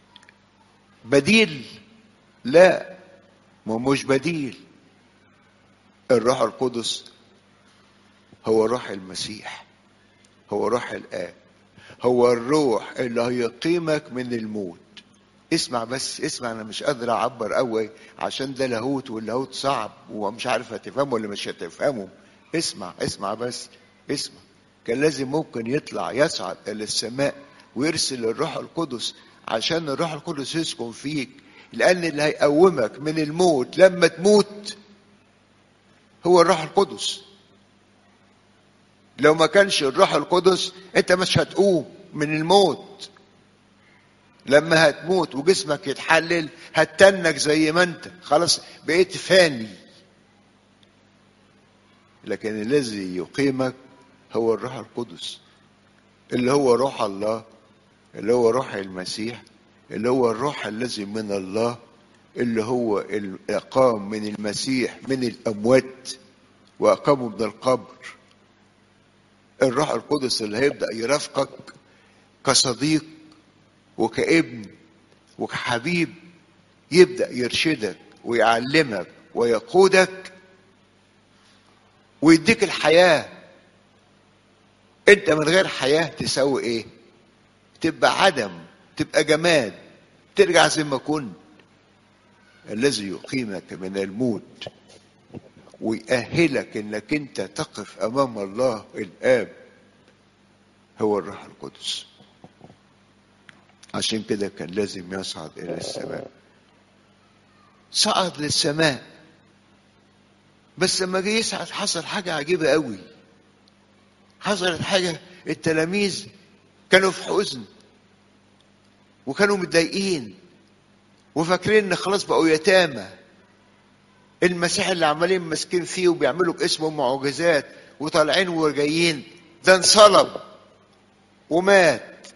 بديل لا ما مش بديل الروح القدس هو روح المسيح هو روح الآب هو الروح اللي هيقيمك من الموت اسمع بس اسمع انا مش قادر اعبر قوي عشان ده لاهوت واللاهوت صعب ومش عارف هتفهمه ولا مش هتفهمه اسمع اسمع بس اسمع كان لازم ممكن يطلع يصعد الى السماء ويرسل الروح القدس عشان الروح القدس يسكن فيك لان اللي هيقومك من الموت لما تموت هو الروح القدس لو ما كانش الروح القدس انت مش هتقوم من الموت لما هتموت وجسمك يتحلل هتنك زي ما انت خلاص بقيت فاني لكن الذي يقيمك هو الروح القدس اللي هو روح الله اللي هو روح المسيح اللي هو الروح الذي من الله اللي هو اقام من المسيح من الاموات واقامه من القبر الروح القدس اللي هيبدا يرافقك كصديق وكابن وكحبيب يبدا يرشدك ويعلمك ويقودك ويديك الحياه انت من غير حياه تسوي ايه تبقى عدم تبقى جماد ترجع زي ما كنت الذي يقيمك من الموت ويأهلك انك انت تقف امام الله الاب هو الروح القدس عشان كده كان لازم يصعد الى السماء صعد للسماء بس لما جه يصعد حصل حاجه عجيبه قوي حصلت حاجه التلاميذ كانوا في حزن وكانوا متضايقين وفاكرين ان خلاص بقوا يتامى المسيح اللي عمالين ماسكين فيه وبيعملوا باسمه معجزات وطالعين وجايين ده انصلب ومات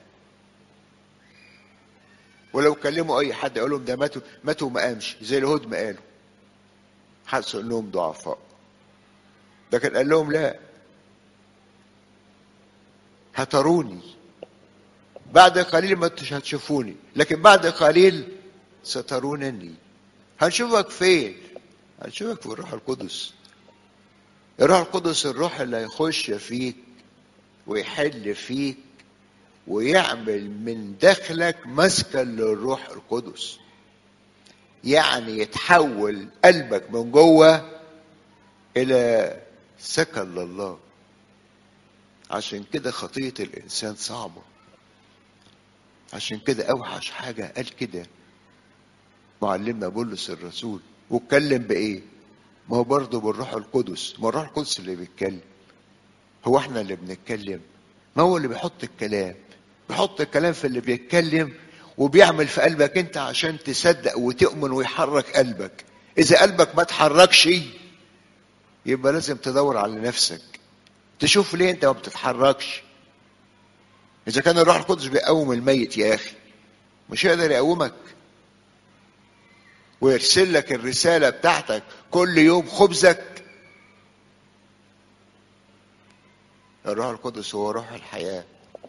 ولو كلموا اي حد يقول لهم ده ماتوا ماتوا وما قامش زي اليهود ما قالوا حسوا انهم ضعفاء لكن قال لهم لا هتروني بعد قليل ما هتشوفوني لكن بعد قليل سترونني هنشوفك فين هنشوفك في الروح القدس الروح القدس الروح اللي هيخش فيك ويحل فيك ويعمل من داخلك مسكن للروح القدس يعني يتحول قلبك من جوه الى سكن لله عشان كده خطيه الانسان صعبه عشان كده اوحش حاجه قال كده معلمنا بولس الرسول واتكلم بايه ما هو برضه بالروح القدس ما الروح القدس اللي بيتكلم هو احنا اللي بنتكلم ما هو اللي بيحط الكلام بيحط الكلام في اللي بيتكلم وبيعمل في قلبك انت عشان تصدق وتؤمن ويحرك قلبك اذا قلبك ما تحركش يبقى لازم تدور على نفسك تشوف ليه انت ما بتتحركش اذا كان الروح القدس بيقوم الميت يا اخي مش هيقدر يقومك ويرسل لك الرساله بتاعتك كل يوم خبزك الروح القدس هو روح الحياه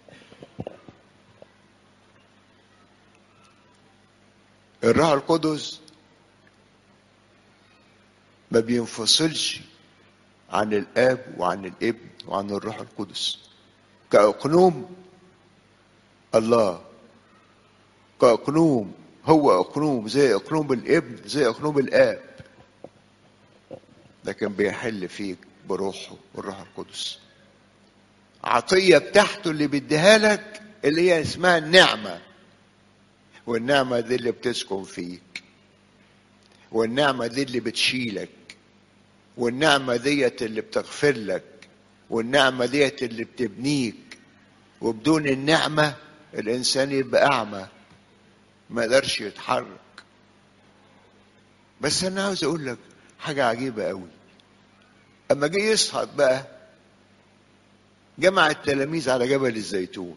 الروح القدس ما بينفصلش عن الاب وعن الابن وعن الروح القدس كأقنوم الله كأقنوم هو أقنوم زي أقنوم الابن زي أقنوم الآب لكن بيحل فيك بروحه والروح القدس عطية بتاعته اللي بيديها لك اللي هي اسمها النعمة والنعمة دي اللي بتسكن فيك والنعمة دي اللي بتشيلك والنعمة ديت اللي بتغفر لك والنعمة ديت اللي بتبنيك وبدون النعمة الإنسان يبقى أعمى ما يقدرش يتحرك بس أنا عاوز أقول لك حاجة عجيبة قوي أما جه يصعد بقى جمع التلاميذ على جبل الزيتون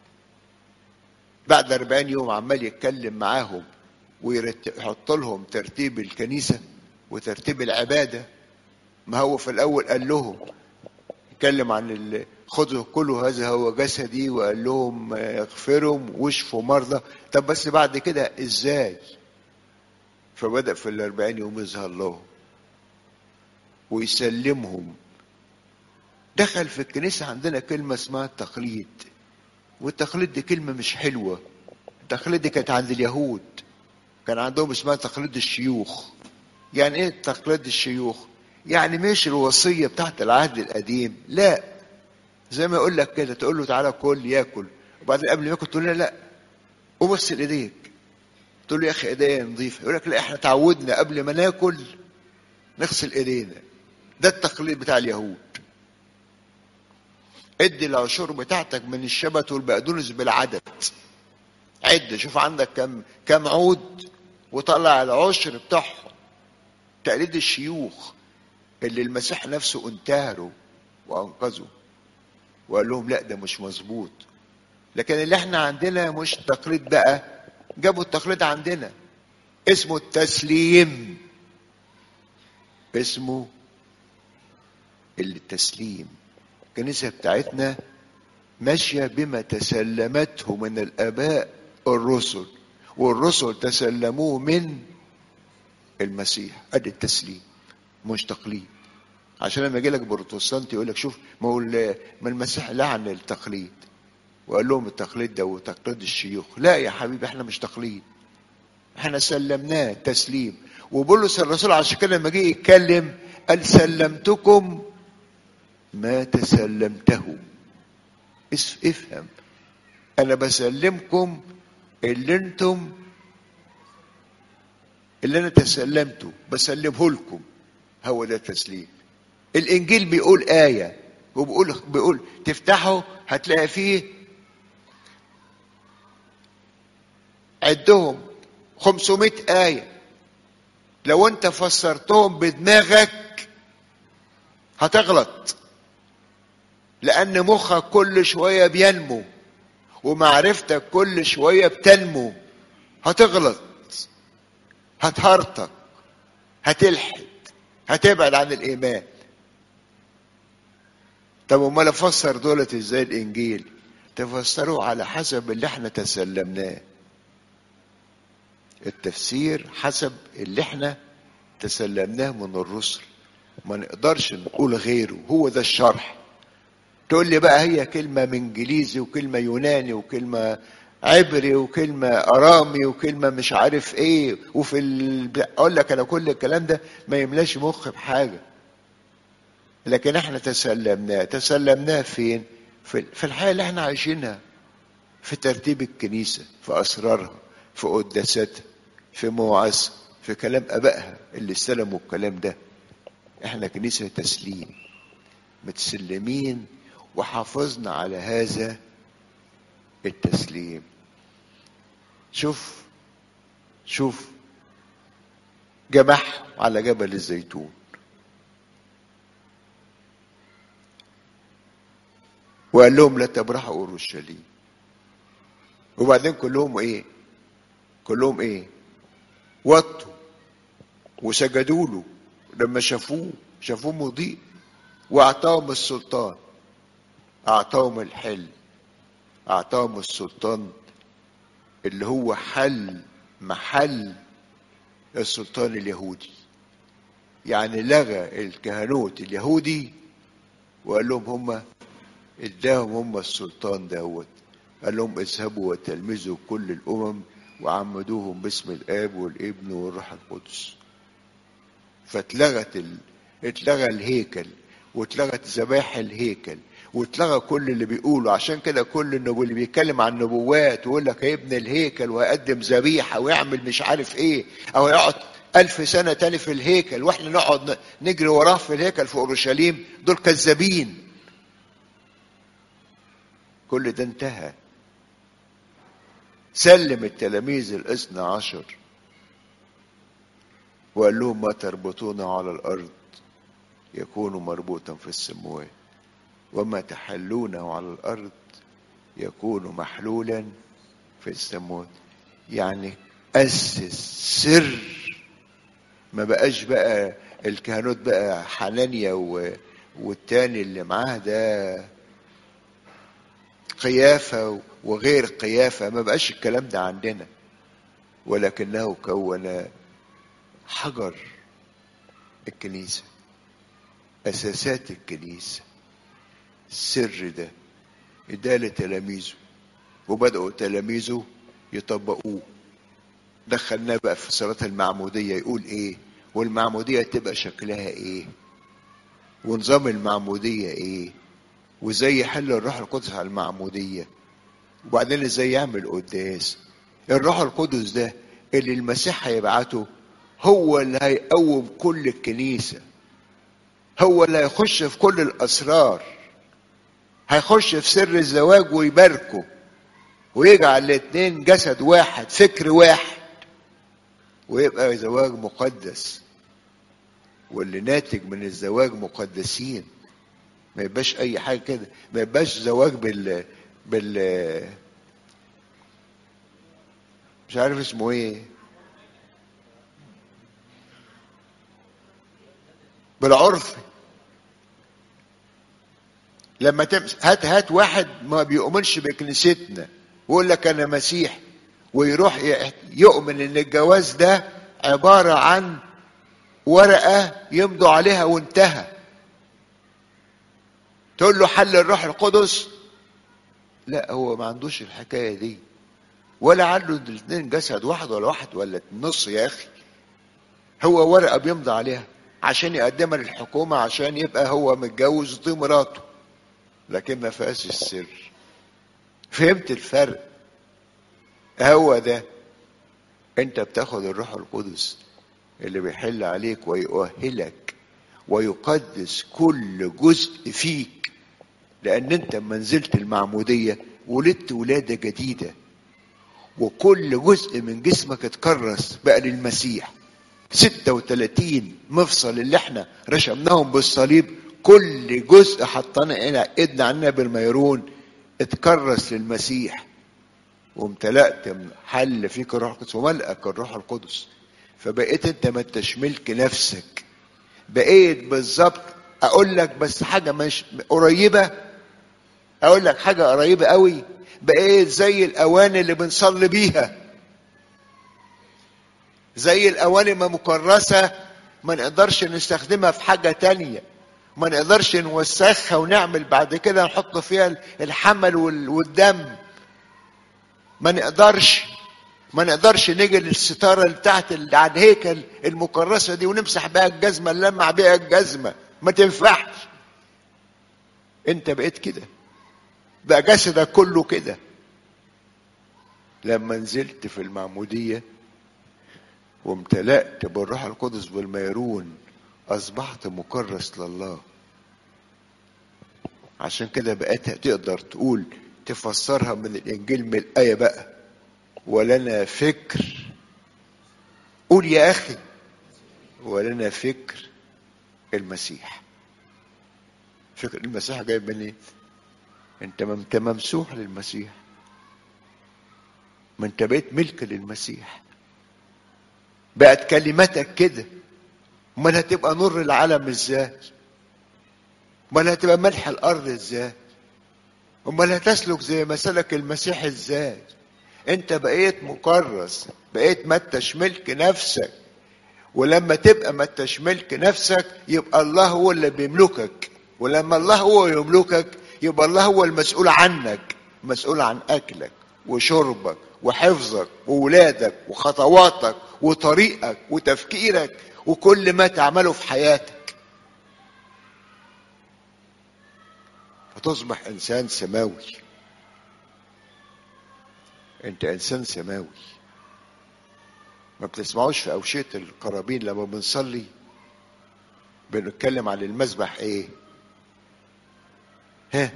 بعد أربعين يوم عمال يتكلم معاهم ويحط لهم ترتيب الكنيسة وترتيب العبادة ما هو في الأول قال لهم اتكلم عن خذوا كلوا هذا هو جسدي وقال لهم اغفروا واشفوا مرضى طب بس بعد كده ازاي فبدأ في الأربعين يوم يظهر لهم ويسلمهم دخل في الكنيسة عندنا كلمة اسمها التقليد والتقليد دي كلمة مش حلوة التقليد دي كانت عند اليهود كان عندهم اسمها تقليد الشيوخ يعني ايه تقليد الشيوخ يعني مش الوصية بتاعت العهد القديم لا زي ما يقول لك كده تقول له تعالى كل ياكل وبعدين قبل ما ياكل تقول له لا قوم اغسل ايديك تقول له يا اخي ايديا نظيفه يقول لك لا احنا تعودنا قبل ما ناكل نغسل ايدينا ده التقليد بتاع اليهود ادي العشور بتاعتك من الشبت والبقدونس بالعدد عد شوف عندك كم كم عود وطلع العشر بتاعهم تقليد الشيوخ اللي المسيح نفسه انتهروا وانقذوا وقال لهم لا ده مش مظبوط لكن اللي احنا عندنا مش تقليد بقى جابوا التقليد عندنا اسمه التسليم اسمه التسليم الكنيسة بتاعتنا ماشية بما تسلمته من الآباء الرسل والرسل تسلموه من المسيح ادي التسليم مش تقليد عشان لما يجي لك بروتستانت يقول لك شوف ما هو ما المسيح لعن التقليد وقال لهم التقليد ده وتقليد الشيوخ لا يا حبيبي احنا مش تقليد احنا سلمناه تسليم وبولس الرسول عشان كده لما جه يتكلم قال سلمتكم ما تسلمته افهم انا بسلمكم اللي انتم اللي انا تسلمته بسلمه لكم هو ده التسليم الانجيل بيقول ايه وبيقول بيقول تفتحه هتلاقي فيه عدهم 500 آية لو أنت فسرتهم بدماغك هتغلط لأن مخك كل شوية بينمو ومعرفتك كل شوية بتنمو هتغلط هتهرطك هتلحد هتبعد عن الإيمان طب امال افسر دولت ازاي الانجيل تفسروا على حسب اللي احنا تسلمناه التفسير حسب اللي احنا تسلمناه من الرسل ما نقدرش نقول غيره هو ده الشرح تقول لي بقى هي كلمة من انجليزي وكلمة يوناني وكلمة عبري وكلمة ارامي وكلمة مش عارف ايه وفي ال... اقول لك انا كل الكلام ده ما يملاش مخي بحاجة لكن احنا تسلمناه تسلمناه فين في, في الحياة اللي احنا عايشينها في ترتيب الكنيسة في اسرارها في قداساتها في مواعظها في كلام ابائها اللي استلموا الكلام ده احنا كنيسة تسليم متسلمين وحافظنا على هذا التسليم شوف شوف جمعهم على جبل الزيتون وقال لهم لا تبرحوا اورشليم وبعدين كلهم ايه كلهم ايه وطوا وسجدوا له لما شافوه شافوه مضيء واعطاهم السلطان اعطاهم الحل اعطاهم السلطان اللي هو حل محل السلطان اليهودي يعني لغى الكهنوت اليهودي وقال لهم هم اداهم هم السلطان دوت قال لهم اذهبوا وتلمذوا كل الامم وعمدوهم باسم الاب والابن والروح القدس فاتلغت ال... اتلغى الهيكل واتلغت ذبائح الهيكل واتلغى كل اللي بيقوله عشان كده كل النبو اللي بيتكلم عن النبوات ويقول لك هيبني الهيكل ويقدم ذبيحه ويعمل مش عارف ايه او يقعد ألف سنة تاني في الهيكل واحنا نقعد نجري وراه في الهيكل في أورشليم دول كذابين كل ده انتهى سلم التلاميذ الاثنى عشر وقال لهم ما تربطونه على الأرض يكون مربوطا في السماوات وما تحلونه على الأرض يكون محلولا في السماوات يعني أسس سر ما بقاش بقى الكهنوت بقى حنانيا و... والتاني اللي معاه ده قيافة وغير قيافة ما بقاش الكلام ده عندنا ولكنه كون حجر الكنيسة أساسات الكنيسة السر ده اداه لتلاميذه وبدأوا تلاميذه يطبقوه دخلناه بقى في صلاة المعمودية يقول ايه والمعمودية تبقى شكلها ايه ونظام المعمودية ايه وازاي يحل الروح القدس على المعمودية وبعدين ازاي يعمل قداس الروح القدس ده اللي المسيح هيبعته هو اللي هيقوم كل الكنيسة هو اللي هيخش في كل الأسرار هيخش في سر الزواج ويباركه ويجعل الاتنين جسد واحد فكر واحد ويبقى زواج مقدس واللي ناتج من الزواج مقدسين ما يبقاش اي حاجه كده ما يبقاش زواج بال بال مش عارف اسمه ايه بالعرف لما تمس هات هات واحد ما بيؤمنش بكنيستنا ويقول لك انا مسيح ويروح يؤمن ان الجواز ده عباره عن ورقه يمضوا عليها وانتهى تقول له حل الروح القدس لا هو ما عندوش الحكايه دي ولا عنده الاثنين جسد واحد ولا واحد ولا نص يا اخي هو ورقه بيمضي عليها عشان يقدمها للحكومه عشان يبقى هو متجوز ودي مراته لكن ما فيهاش السر فهمت الفرق هو ده انت بتاخد الروح القدس اللي بيحل عليك ويؤهلك ويقدس كل جزء فيك لان انت لما نزلت المعموديه ولدت ولاده جديده وكل جزء من جسمك اتكرس بقى للمسيح 36 مفصل اللي احنا رشمناهم بالصليب كل جزء حطينا ايدنا عننا بالميرون اتكرس للمسيح وامتلأت حل فيك الروح القدس وملأك الروح القدس فبقيت انت ما انتش ملك نفسك بقيت بالظبط اقول لك بس حاجه مش قريبه اقول لك حاجه قريبه قوي بقيت زي الاواني اللي بنصلي بيها زي الاواني ما مكرسه ما نقدرش نستخدمها في حاجه تانية ما نقدرش نوسخها ونعمل بعد كده نحط فيها الحمل والدم ما نقدرش ما نقدرش نيجي للستارة اللي بتاعت اللي على الهيكل المكرسة دي ونمسح بيها الجزمة نلمع بيها الجزمة ما تنفعش انت بقيت كده بقى جسدك كله كده لما نزلت في المعمودية وامتلأت بالروح القدس بالميرون أصبحت مكرس لله عشان كده بقيت تقدر تقول تفسرها من الإنجيل من الآية بقى ولنا فكر قول يا اخي ولنا فكر المسيح فكر المسيح جاي منين انت انت ممسوح للمسيح ما انت بقيت ملك للمسيح بقت كلمتك كده امال هتبقى نور العالم ازاي امال هتبقى ملح الارض ازاي امال هتسلك زي ما سلك المسيح ازاي انت بقيت مكرس بقيت ما انتش ملك نفسك ولما تبقى ما انتش ملك نفسك يبقى الله هو اللي بيملكك ولما الله هو يملكك يبقى الله هو المسؤول عنك مسؤول عن اكلك وشربك وحفظك وولادك وخطواتك وطريقك وتفكيرك وكل ما تعمله في حياتك فتصبح انسان سماوي انت انسان سماوي ما بتسمعوش في اوشيه القرابين لما بنصلي بنتكلم عن المذبح ايه ها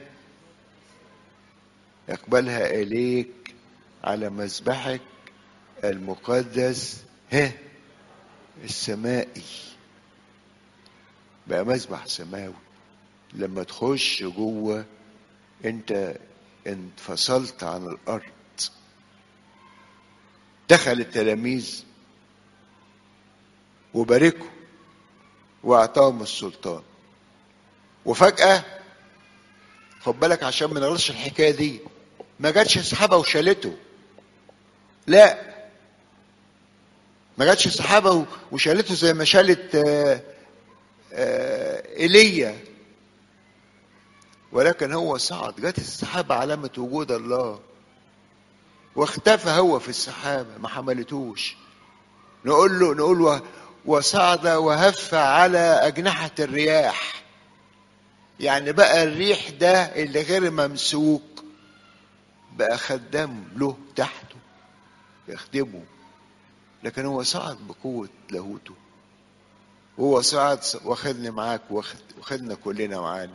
اقبلها اليك على مذبحك المقدس ها السمائي بقى مذبح سماوي لما تخش جوه انت انفصلت عن الارض دخل التلاميذ وباركوا واعطاهم السلطان وفجأة خد بالك عشان ما نغلطش الحكاية دي ما جاتش سحابة وشالته لا ما جاتش سحابة وشالته زي ما شالت آآ آآ ايليا ولكن هو صعد جت السحابة علامة وجود الله واختفى هو في السحابة ما حملتوش نقول له نقول وصعد وهف على أجنحة الرياح يعني بقى الريح ده اللي غير ممسوك بقى خدام له تحته يخدمه لكن هو صعد بقوة لاهوته هو صعد واخدني معاك واخدنا كلنا معانا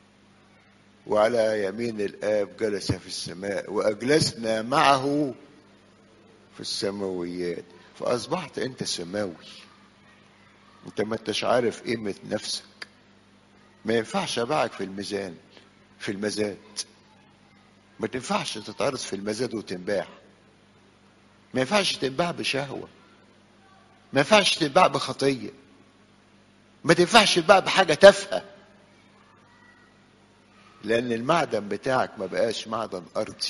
وعلى يمين الآب جلس في السماء وأجلسنا معه في السماويات فأصبحت أنت سماوي أنت ما أنتش عارف قيمة نفسك ما ينفعش أباعك في الميزان في المزاد ما تنفعش تتعرض في المزاد وتنباع ما ينفعش تنباع بشهوة ما ينفعش تنباع بخطية ما تنفعش تنباع بحاجة تافهة لأن المعدن بتاعك ما بقاش معدن أرضي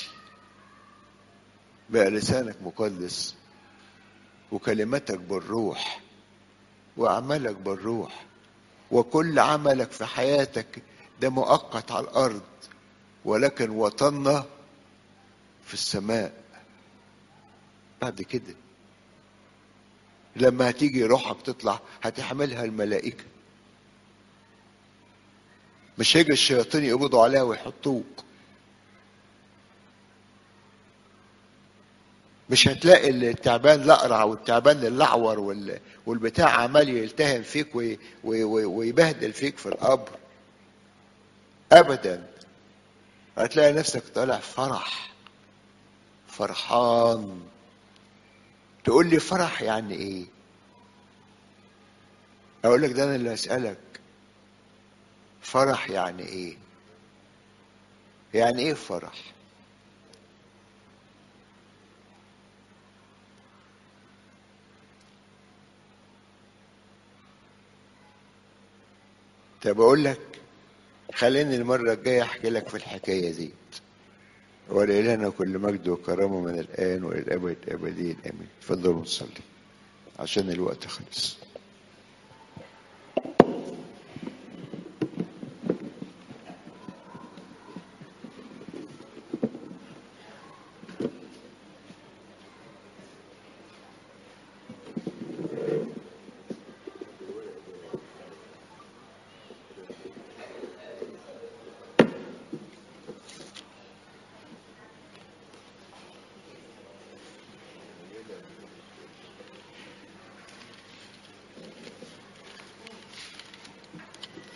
بقى لسانك مقدس وكلمتك بالروح وأعمالك بالروح وكل عملك في حياتك ده مؤقت على الأرض ولكن وطننا في السماء بعد كده لما هتيجي روحك تطلع هتحملها الملائكة مش هيجي الشياطين يقبضوا عليها ويحطوك مش هتلاقي التعبان الاقرع والتعبان الاعور وال... والبتاع عمال يلتهم فيك وي... وي... وي... ويبهدل فيك في القبر ابدا هتلاقي نفسك طالع فرح فرحان تقول لي فرح يعني ايه اقول لك ده انا اللي اسالك فرح يعني ايه يعني ايه فرح طب اقول لك خليني المره الجايه احكي لك في الحكايه دي ولإلهنا كل مجد وكرامه من الان والى الابد ابدين امين اتفضلوا نصلي عشان الوقت خلص